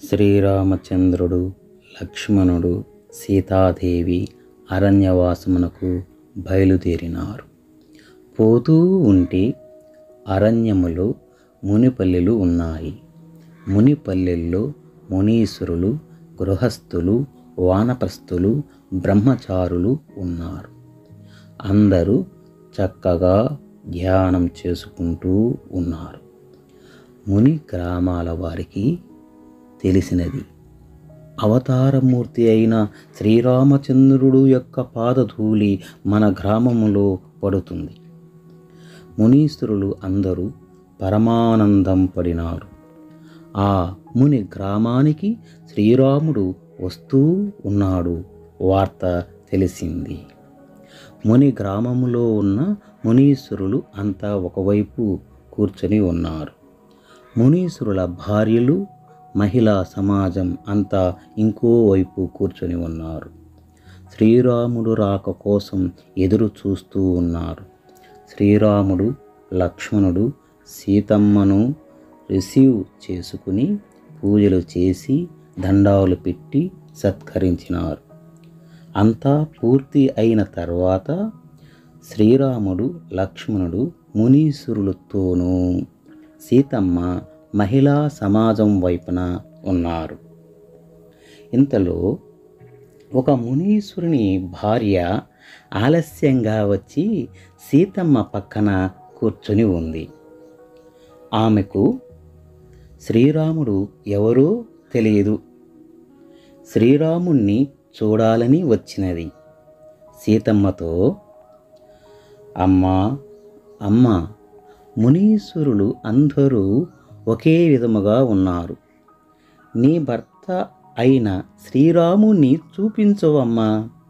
శ్రీరామచంద్రుడు లక్ష్మణుడు సీతాదేవి అరణ్యవాసమునకు బయలుదేరినారు పోతూ ఉంటే అరణ్యములో మునిపల్లెలు ఉన్నాయి మునిపల్లెల్లో మునీశ్వరులు గృహస్థులు వానప్రస్థులు బ్రహ్మచారులు ఉన్నారు అందరూ చక్కగా ధ్యానం చేసుకుంటూ ఉన్నారు ముని గ్రామాల వారికి తెలిసినది అవతారమూర్తి అయిన శ్రీరామచంద్రుడు యొక్క పాదధూళి మన గ్రామములో పడుతుంది మునీశ్వరులు అందరూ పరమానందం పడినారు ఆ ముని గ్రామానికి శ్రీరాముడు వస్తూ ఉన్నాడు వార్త తెలిసింది ముని గ్రామములో ఉన్న మునీశ్వరులు అంతా ఒకవైపు కూర్చొని ఉన్నారు మునీశ్వరుల భార్యలు మహిళా సమాజం అంతా ఇంకో వైపు కూర్చొని ఉన్నారు శ్రీరాముడు రాక కోసం ఎదురు చూస్తూ ఉన్నారు శ్రీరాముడు లక్ష్మణుడు సీతమ్మను రిసీవ్ చేసుకుని పూజలు చేసి దండాలు పెట్టి సత్కరించినారు అంతా పూర్తి అయిన తర్వాత శ్రీరాముడు లక్ష్మణుడు మునీశ్వరులతోనూ సీతమ్మ మహిళా సమాజం వైపున ఉన్నారు ఇంతలో ఒక మునీశ్వరుని భార్య ఆలస్యంగా వచ్చి సీతమ్మ పక్కన కూర్చొని ఉంది ఆమెకు శ్రీరాముడు ఎవరో తెలియదు శ్రీరాముణ్ణి చూడాలని వచ్చినది సీతమ్మతో అమ్మా అమ్మా మునీశ్వరులు అందరూ ఒకే విధముగా ఉన్నారు నీ భర్త అయిన శ్రీరాముని చూపించవమ్మా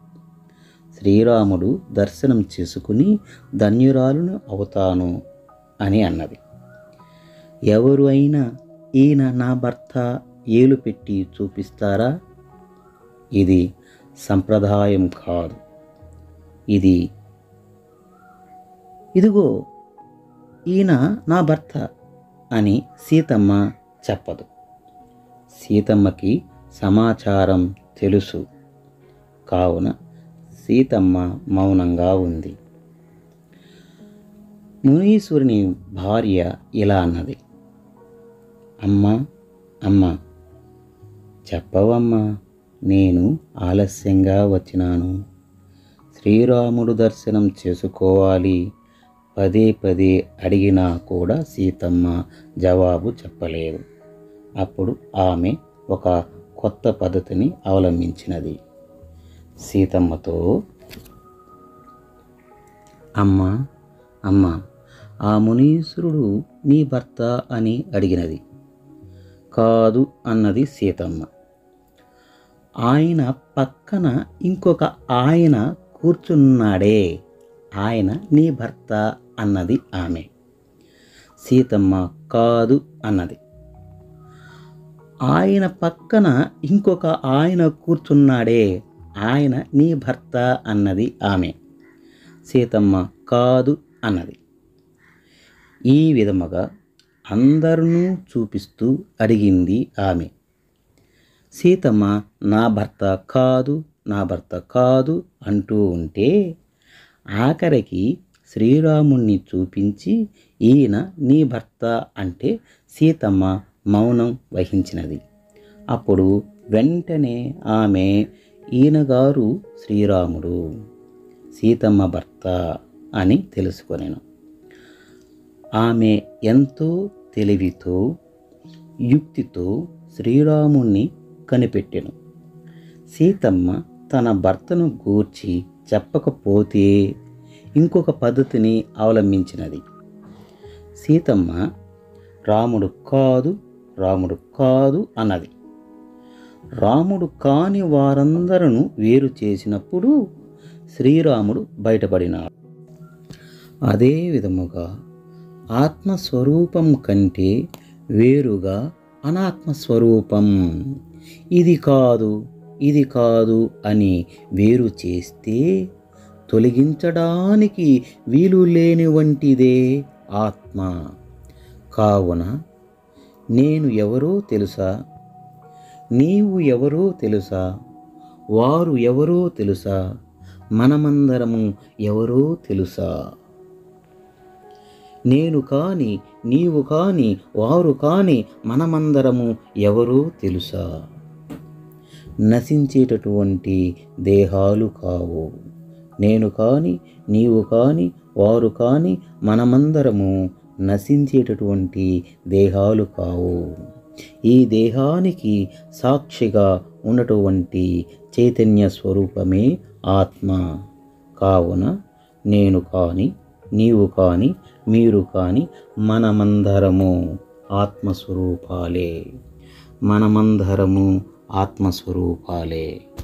శ్రీరాముడు దర్శనం చేసుకుని ధన్యురాలను అవుతాను అని అన్నది ఎవరు అయినా ఈయన నా భర్త ఏలు పెట్టి చూపిస్తారా ఇది సంప్రదాయం కాదు ఇది ఇదిగో ఈయన నా భర్త అని సీతమ్మ చెప్పదు సీతమ్మకి సమాచారం తెలుసు కావున సీతమ్మ మౌనంగా ఉంది మునీశ్వరుని భార్య ఇలా అన్నది అమ్మా అమ్మా చెప్పవమ్మా నేను ఆలస్యంగా వచ్చినాను శ్రీరాముడు దర్శనం చేసుకోవాలి పదే పదే అడిగినా కూడా సీతమ్మ జవాబు చెప్పలేదు అప్పుడు ఆమె ఒక కొత్త పద్ధతిని అవలంబించినది సీతమ్మతో అమ్మా అమ్మా ఆ మునీశ్వరుడు నీ భర్త అని అడిగినది కాదు అన్నది సీతమ్మ ఆయన పక్కన ఇంకొక ఆయన కూర్చున్నాడే ఆయన నీ భర్త అన్నది ఆమె సీతమ్మ కాదు అన్నది ఆయన పక్కన ఇంకొక ఆయన కూర్చున్నాడే ఆయన నీ భర్త అన్నది ఆమె సీతమ్మ కాదు అన్నది ఈ విధముగా అందరినూ చూపిస్తూ అడిగింది ఆమె సీతమ్మ నా భర్త కాదు నా భర్త కాదు అంటూ ఉంటే ఆఖరికి శ్రీరాముణ్ణి చూపించి ఈయన నీ భర్త అంటే సీతమ్మ మౌనం వహించినది అప్పుడు వెంటనే ఆమె ఈయనగారు శ్రీరాముడు సీతమ్మ భర్త అని తెలుసుకొనెను ఆమె ఎంతో తెలివితో యుక్తితో శ్రీరాముణ్ణి కనిపెట్టెను సీతమ్మ తన భర్తను గూర్చి చెప్పకపోతే ఇంకొక పద్ధతిని అవలంబించినది సీతమ్మ రాముడు కాదు రాముడు కాదు అన్నది రాముడు కాని వారందరూ వేరు చేసినప్పుడు శ్రీరాముడు బయటపడినాడు అదే విధముగా ఆత్మస్వరూపం కంటే వేరుగా అనాత్మస్వరూపం ఇది కాదు ఇది కాదు అని వేరు చేస్తే తొలగించడానికి వీలు లేని వంటిదే ఆత్మ కావున నేను ఎవరో తెలుసా నీవు ఎవరో తెలుసా వారు ఎవరో తెలుసా మనమందరము ఎవరో తెలుసా నేను కాని నీవు కాని వారు కాని మనమందరము ఎవరో తెలుసా నశించేటటువంటి దేహాలు కావు నేను కాని నీవు కాని వారు కాని మనమందరము నశించేటటువంటి దేహాలు కావు ఈ దేహానికి సాక్షిగా ఉన్నటువంటి చైతన్య స్వరూపమే ఆత్మ కావున నేను కాని నీవు కాని మీరు కాని మనమందరము ఆత్మస్వరూపాలే మనమందరము ఆత్మస్వరూపాలే